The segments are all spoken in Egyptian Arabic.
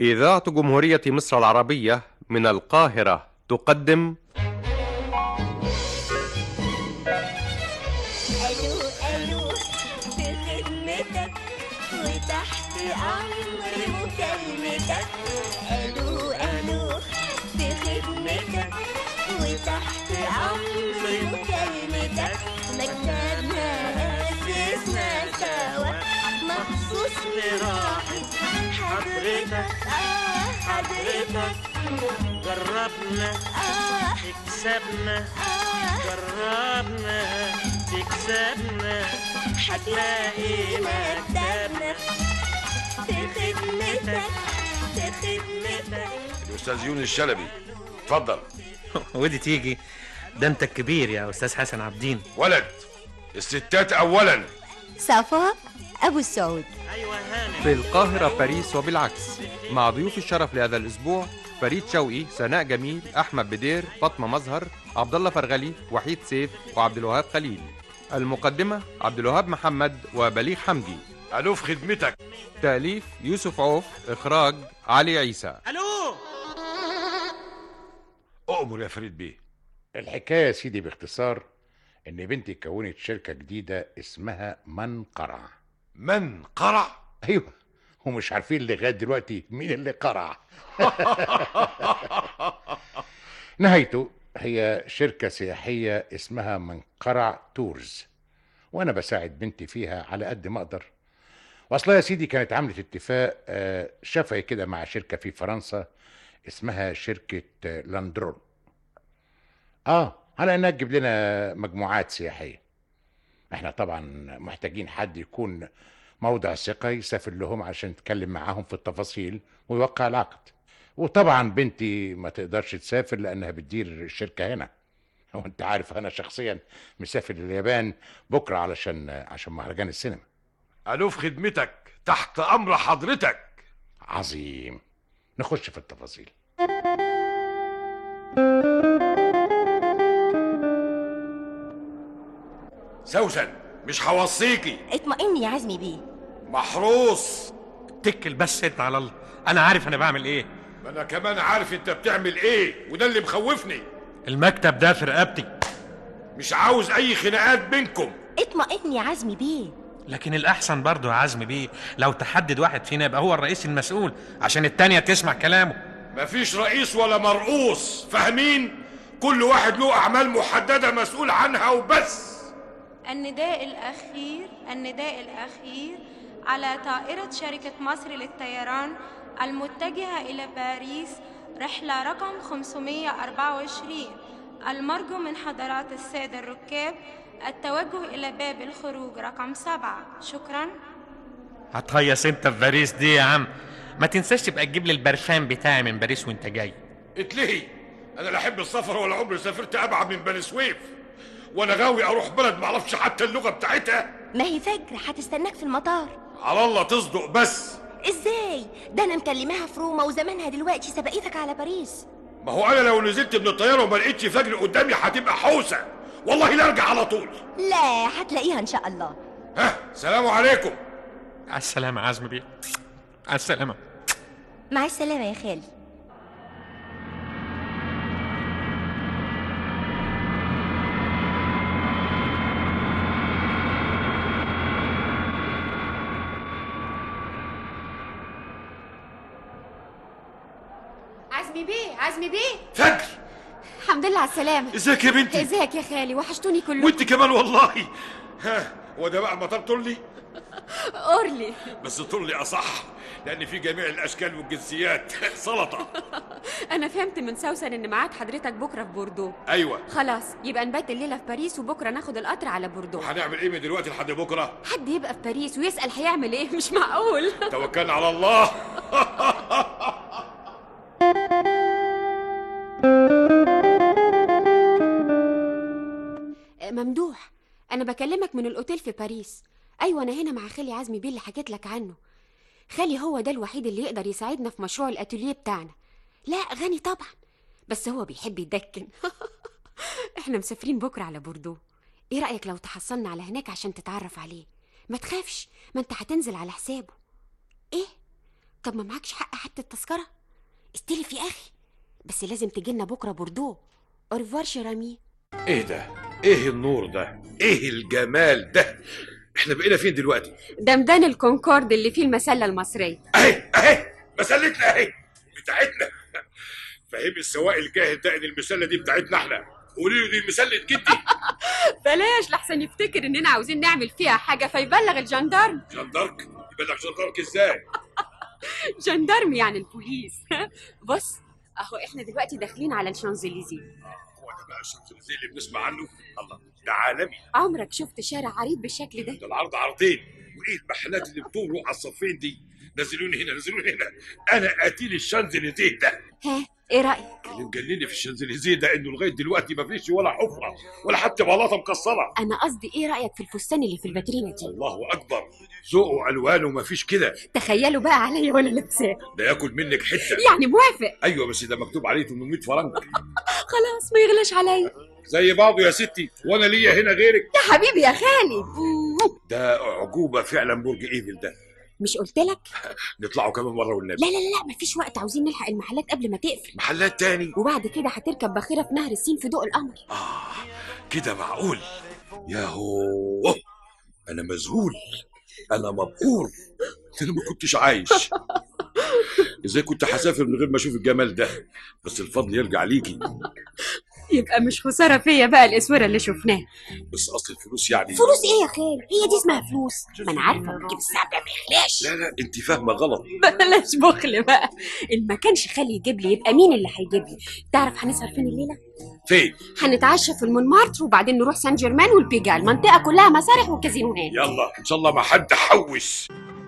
إذاعة جمهورية مصر العربية من القاهرة تقدم الو الو في خدمتك وتحت امر مكالمتك الو الو في خدمتك وتحت امر مكالمتك مكتبنا اسسنا سوا مخصوص لراحة حضرتك اه حضرتك جربنا اه تكسبنا اه جربنا تكسبنا هتلاقي مكتبنا في خدمتك في خدمتك الاستاذ يونس شلبي اتفضل ودي تيجي ده انت الكبير يا استاذ حسن عبدين ولد الستات اولا صفاء ابو السعود ايوه هانم في القاهرة باريس وبالعكس مع ضيوف الشرف لهذا الأسبوع فريد شوقي سناء جميل أحمد بدير فاطمة مظهر عبد الله فرغلي وحيد سيف وعبد الوهاب خليل المقدمة عبد الوهاب محمد وبليغ حمدي الو في خدمتك تأليف يوسف عوف إخراج علي عيسى الو اؤمر يا فريد بيه الحكاية يا سيدي باختصار إن بنتي كونت شركة جديدة اسمها منقرع من قرع أيوه ومش عارفين لغاية دلوقتي مين اللي قرع نهايته هي شركة سياحية اسمها منقرع تورز وأنا بساعد بنتي فيها على قد ما أقدر وأصلها يا سيدي كانت عملت اتفاق آه، شفهي كده مع شركة في فرنسا اسمها شركة آه، لاندرون اه على انها تجيب لنا مجموعات سياحيه احنا طبعا محتاجين حد يكون موضع ثقه يسافر لهم عشان يتكلم معاهم في التفاصيل ويوقع العقد وطبعا بنتي ما تقدرش تسافر لانها بتدير الشركه هنا وانت عارف انا شخصيا مسافر اليابان بكره علشان عشان مهرجان السينما الو في خدمتك تحت امر حضرتك عظيم نخش في التفاصيل سوسن مش هوصيكي اطمئن يا عزمي بيه محروس اتكل بس انت على الله انا عارف انا بعمل ايه ما انا كمان عارف انت بتعمل ايه وده اللي مخوفني المكتب ده في رقبتي مش عاوز اي خناقات بينكم اطمئن يا عزمي بيه لكن الاحسن برضه يا عزمي بيه لو تحدد واحد فينا يبقى هو الرئيس المسؤول عشان التانية تسمع كلامه مفيش رئيس ولا مرؤوس فاهمين كل واحد له اعمال محدده مسؤول عنها وبس النداء الأخير النداء الأخير على طائرة شركة مصر للطيران المتجهة إلى باريس رحلة رقم 524 المرجو من حضرات السادة الركاب التوجه إلى باب الخروج رقم سبعة شكرا هتهيص انت في باريس دي يا عم ما تنساش تبقى تجيب لي البرفان بتاعي من باريس وانت جاي اتلهي انا لا احب السفر ولا عمري سافرت ابعد من بني سويف وانا غاوي اروح بلد معرفش حتى اللغه بتاعتها ما هي فجر هتستناك في المطار على الله تصدق بس ازاي ده انا مكلماها في روما وزمانها دلوقتي سبقتك على باريس ما هو انا لو نزلت من الطياره وما لقيتش فجر قدامي هتبقى حوسه والله لا ارجع على طول لا هتلاقيها ان شاء الله ها سلام عليكم على السلامة يا عزمي بيه على السلامة مع السلامه يا خالي عزمي بيه عزمي بيه فجر الحمد لله على السلامة ازيك يا بنتي ازيك يا خالي وحشتوني كلكم وانت كمان والله ها هو ده بقى مطار طلي اورلي بس طلي اصح لان في جميع الاشكال والجنسيات سلطه انا فهمت من سوسن ان ميعاد حضرتك بكره في بوردو ايوه خلاص يبقى نبات الليله في باريس وبكره ناخد القطر على بوردو هنعمل ايه من دلوقتي لحد بكره حد يبقى في باريس ويسال هيعمل ايه مش معقول توكلنا على الله ممدوح انا بكلمك من الاوتيل في باريس ايوه انا هنا مع خالي عزمي بيه اللي حكيت لك عنه خالي هو ده الوحيد اللي يقدر يساعدنا في مشروع الاتوليه بتاعنا لا غني طبعا بس هو بيحب يدكن احنا مسافرين بكره على بوردو ايه رايك لو تحصلنا على هناك عشان تتعرف عليه ما تخافش ما انت هتنزل على حسابه ايه طب ما معكش حق حتى التذكره استلف يا اخي بس لازم تجينا بكره بوردو اورفوار شرامي ايه ده ايه النور ده ايه الجمال ده احنا بقينا فين دلوقتي ده ميدان الكونكورد اللي فيه المسله المصريه اهي اهي مسلتنا اهي بتاعتنا فهمي السواق الجاهل ده ان المسله دي بتاعتنا احنا قولي له دي مسله جدي بلاش لحسن يفتكر اننا عاوزين نعمل فيها حاجه فيبلغ الجندارم جندرك يبلغ جندرك ازاي جندارم يعني البوليس بص اهو احنا دلوقتي داخلين على الشانزليزيه هو ده بقى الشمس اللي بنسمع عنه الله ده عالمي عمرك شفت شارع عريض بالشكل ده ده العرض عرضين وايه المحلات اللي بتطول على الصفين دي نزلوني هنا نزلوني هنا انا قتيل الشانزليزيه ده ها ايه رايك اللي مجنني في الشانزليزيه ده انه لغايه دلوقتي ما فيش ولا حفره ولا حتى بلاطه مكسره انا قصدي ايه رايك في الفستان اللي في الفاترينا دي الله اكبر ذوقه والوانه ما فيش كده تخيلوا بقى عليا وانا لابساه ده ياكل منك حته يعني موافق ايوه بس ده مكتوب عليه 800 فرنك خلاص ما يغلاش عليا زي بعضه يا ستي وانا ليا هنا غيرك يا حبيبي يا خالي ده عجوبه فعلا برج ايفل ده مش قلت لك نطلعوا كمان مره والنبي لا لا لا لا مفيش وقت عاوزين نلحق المحلات قبل ما تقفل محلات تاني وبعد كده هتركب باخره في نهر السين في ضوء القمر آه كده معقول يا هو أنا مذهول أنا مبهور أنا ما كنتش عايش إزاي كنت هسافر من غير ما أشوف الجمال ده بس الفضل يرجع ليكي يبقى مش خساره فيا بقى الاسوره اللي شفناها بس أصل الفلوس يعني فلوس ايه يا خالي هي دي اسمها فلوس ما انا عارفه بجيب الساعه ما يغلاش لا لا أنت فاهمة غلط بلاش بخل بقى ان ما كانش خالي يجيب لي يبقى مين اللي هيجيب لي تعرف هنسهر فين الليله فين هنتعشى في المونمارتر وبعدين نروح سان جيرمان والبيجا المنطقه كلها مسارح وكازينوهات يلا إن شاء الله ما حد حوش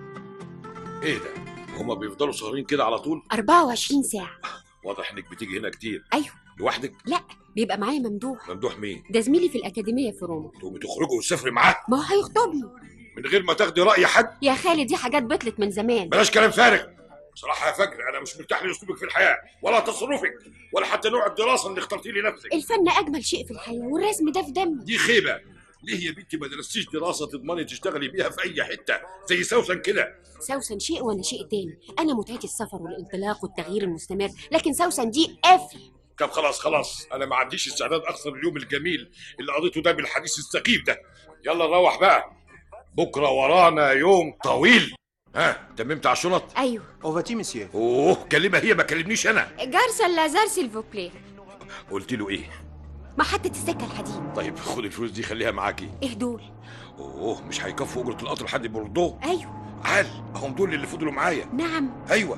إيه ده هما بيفضلوا سهرين كده على طول 24 ساعه واضح إنك بتيجي هنا كتير ايوه لوحدك لا بيبقى معايا ممدوح ممدوح مين ده زميلي في الاكاديميه في روما تقومي تخرجوا وتسافري معاه ما هو هيخطبني من غير ما تاخدي رأي حد يا خالي دي حاجات بطلت من زمان بلاش كلام فارغ بصراحة يا فجر أنا مش مرتاح لأسلوبك في الحياة ولا تصرفك ولا حتى نوع الدراسة اللي اخترتيه لنفسك الفن اجمل شيء في الحياه والرسم ده في دمي دي خيبة ليه يا بنتي ما درستيش دراسة تضمني تشتغلي بيها في أي حتة زي سوسن كده سوسن شيء وانا شيء تاني انا متعتي السفر والانطلاق والتغيير المستمر لكن سوسن دي قافل طب خلاص خلاص أنا ما عنديش استعداد أخسر اليوم الجميل اللي قضيته ده بالحديث السخيف ده يلا نروح بقى بكرة ورانا يوم طويل ها تممت على الشنط ايوه اوفاتي مسيو اوه كلمة هي ما كلمنيش أنا جارسا لازار سيلفوبلي قلت له إيه محطة السكة الحديد طيب خد الفلوس دي خليها معاكي ايه دول اوه مش هيكفوا اجره القطر لحد بوردو ايوه عال هم دول اللي فضلوا معايا نعم ايوه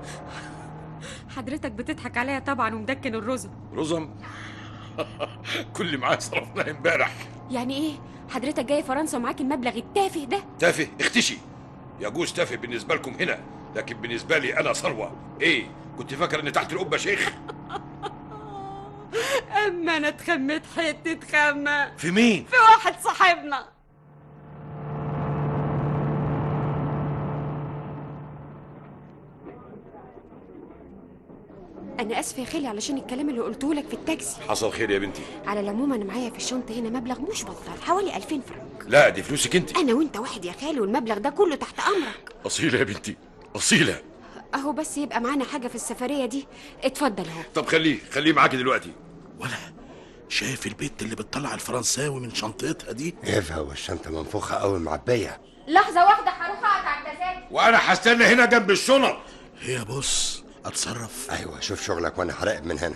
حضرتك بتضحك عليا طبعا ومدكن الرزق رزم كل اللي معايا صرفناه امبارح يعني ايه حضرتك جاي فرنسا ومعاك المبلغ التافه ده تافه اختشي يجوز تافه بالنسبه لكم هنا لكن بالنسبه لي انا ثروه ايه كنت فاكر ان تحت القبه شيخ اما انا اتخمت حته خمه في مين في واحد صاحبنا انا اسفه يا خالي علشان الكلام اللي قلته لك في التاكسي حصل خير يا بنتي على العموم انا معايا في الشنطه هنا مبلغ مش بطال حوالي 2000 فرنك لا دي فلوسك انت انا وانت واحد يا خالي والمبلغ ده كله تحت امرك اصيله يا بنتي اصيله اهو بس يبقى معانا حاجه في السفريه دي اتفضل اهو طب خليه خليه معاكي دلوقتي ولا شايف البت اللي بتطلع الفرنساوي من شنطتها دي ايفا والشنطة منفوخة قوي معبية لحظه واحده هروح اقطع التذاكر وانا هستنى هنا جنب الشنط هي بص اتصرف ايوه شوف شغلك وانا هراقب من هنا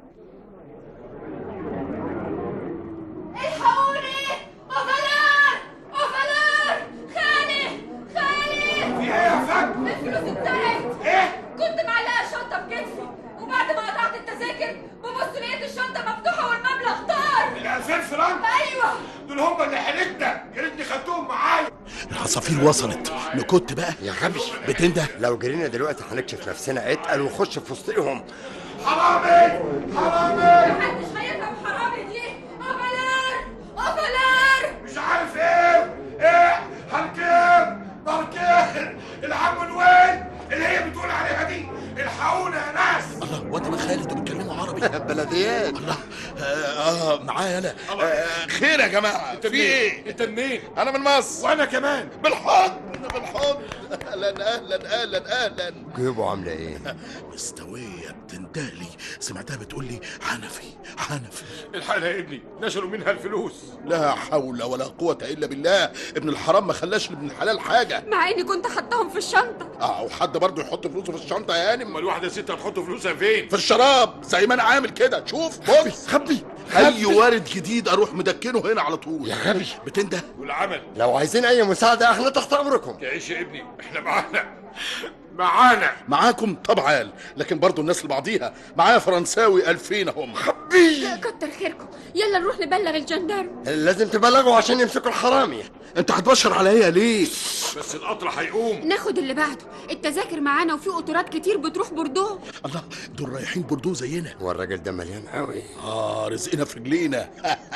الحقوني اوفلار اوفلار خالي خالي في ايه يا فندم الفلوس بتاعت ايه كنت معلقه الشنطه بكتفي وبعد ما قطعت التذاكر ببص لقيت الشنطه مفتوحه والمبلغ طار ال 2000 فرنك ايوه دول هم اللي حيلتنا يا ريتني خدتهم معايا العصافير وصلت نكت بقى يا غبي بتنده لو جرينا دلوقتي هنكشف نفسنا اتقل ونخش في وسطهم حرامي حرامي محدش هيفهم حرامي دي اوفلار اوفلار مش عارف ايه ايه هنكيم بركين العم نوين اللي هي بتقول عليها دي الحقونا يا ناس الله واد ما خالد بيتكلموا عربي بلديات الله اه, آه معايا انا آه خير يا جماعه انت منين؟ انت منين؟ انا من مصر وانا كمان بالحق بالحضن اهلا اهلا اهلا اهلا جيبه عامله ايه مستويه بتندهلي سمعتها بتقول لي حنفي حنفي الحقنا يا ابني نشروا منها الفلوس لا حول ولا قوة إلا بالله ابن الحرام ما خلاش لابن الحلال حاجة مع اني كنت حطاهم في الشنطه اه وحد برضه يحط فلوسه في الشنطة يا هانم امال الواحده ست هتحط فلوسها فين في الشراب زي ما انا عامل كده شوف بص خبي اي وارد جديد اروح مدكنه هنا على طول يا غبي بتنده والعمل لو عايزين اي مساعده احنا تحت امركم تعيش يا ابني احنا معانا معانا معاكم طبعا لكن برضه الناس لبعضيها معايا فرنساوي ألفين هم كتر خيركم يلا نروح نبلغ الجندارم لازم تبلغوا عشان يمسكوا الحرامي انت هتبشر عليا ليه بس القطر هيقوم ناخد اللي بعده التذاكر معانا وفي قطارات كتير بتروح بوردو الله دول رايحين بوردو زينا هو الراجل ده مليان قوي اه رزقنا في رجلينا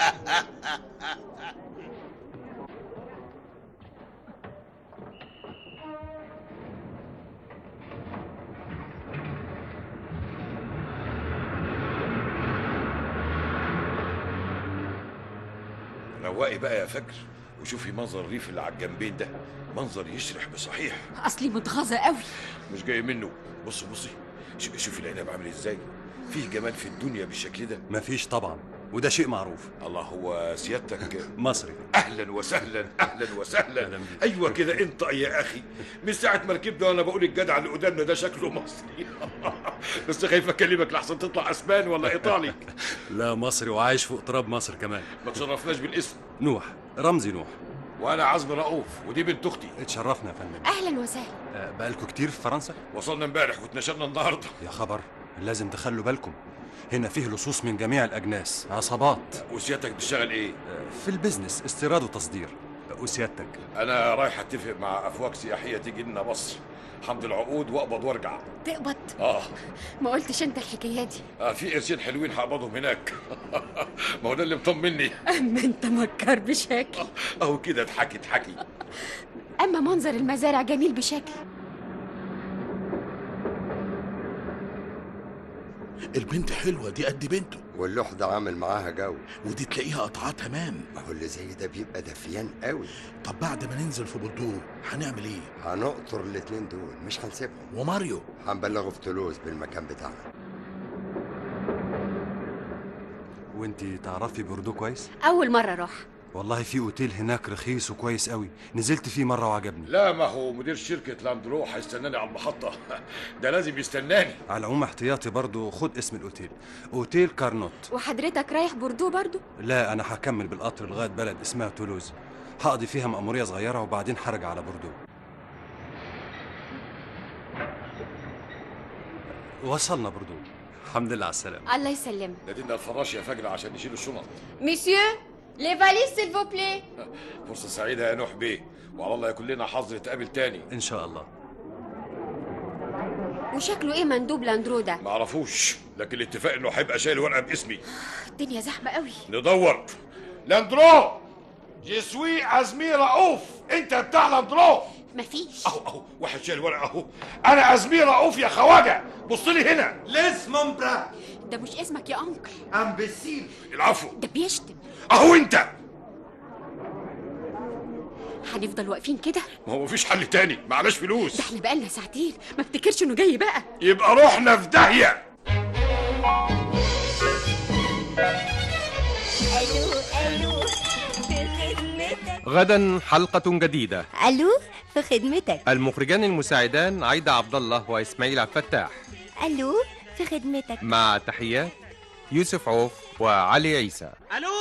روقي بقى يا فجر وشوفي منظر الريف اللي على الجنبين ده منظر يشرح بصحيح اصلي متغاظه قوي مش جاي منه بص بصي ش- شوفي العنب عامل ازاي فيه جمال في الدنيا بالشكل ده مفيش طبعا وده شيء معروف الله هو سيادتك مصري اهلا وسهلا اهلا وسهلا ايوه كده انت يا اخي من ساعه ما ركبنا وانا بقول الجدع اللي قدامنا ده شكله مصري بس خايف اكلمك لحسن تطلع اسباني ولا ايطالي لا مصري وعايش فوق تراب مصر كمان ما تشرفناش بالاسم نوح رمزي نوح وانا عزمي رؤوف ودي بنت اختي اتشرفنا يا فندم اهلا وسهلا آه، بقالكوا كتير في فرنسا وصلنا امبارح واتنشرنا النهارده يا خبر لازم تخلوا بالكم هنا فيه لصوص من جميع الاجناس عصابات وسيادتك بتشتغل ايه آه، في البيزنس استيراد وتصدير آه، وسيادتك انا رايح اتفق مع افواج سياحيه تيجي لنا مصر حمد العقود واقبض وارجع تقبض اه ما قلتش انت الحكايه دي آه في قرشين حلوين هقبضهم هناك ما هو ده اللي مطمني اما انت مكر بشكل اهو كده اضحكي اضحكي اما منظر المزارع جميل بشكل البنت حلوة دي قد بنته واللوح ده عامل معاها جو ودي تلاقيها قطعة تمام ما هو اللي زي ده بيبقى دفيان قوي طب بعد ما ننزل في بوردو هنعمل ايه هنقطر الاتنين دول مش هنسيبهم وماريو هنبلغه في تولوز بالمكان بتاعنا وانتي تعرفي بوردو كويس اول مره اروح والله في اوتيل هناك رخيص وكويس قوي نزلت فيه مره وعجبني لا ما هو مدير شركة لاندرو هيستناني على المحطة ده لازم يستناني على العموم احتياطي برضو خد اسم الاوتيل اوتيل كارنوت وحضرتك رايح بوردو برضو لا انا هكمل بالقطر لغايه بلد اسمها تولوز هقضي فيها مأمورية صغيرة وبعدين هرجع على بوردو وصلنا بوردو الحمد لله على السلامة الله يسلمك نادينا الفراش يا فجر عشان نشيل الشنط ميسيو لي فاليز سيل فو بلي فرصة سعيدة يا نوح بيه وعلى الله يكون لنا حظ نتقابل تاني ان شاء الله وشكله ايه مندوب لاندرو ده ما اعرفوش لكن الاتفاق انه هيبقى شايل ورقة باسمي الدنيا زحمه قوي ندور لاندرو جي سوي ازمي رؤوف انت بتاع لاندرو مفيش اهو اهو واحد شايل ورقة اهو انا ازمي رؤوف يا خواجة بص لي هنا ليس مون برا ده مش اسمك يا انكل امبسيل العفو ده بيشتم اهو انت هنفضل واقفين كده ما هو مفيش حل تاني معناش فلوس ده احنا بقالنا ساعتين ما افتكرش انه جاي بقى يبقى روحنا في داهية الو الو في خدمتك غدا حلقة جديدة الو في خدمتك المخرجان المساعدان عايدة عبد الله وإسماعيل عبد الفتاح الو في خدمتك مع تحيات يوسف عوف وعلي عيسى الو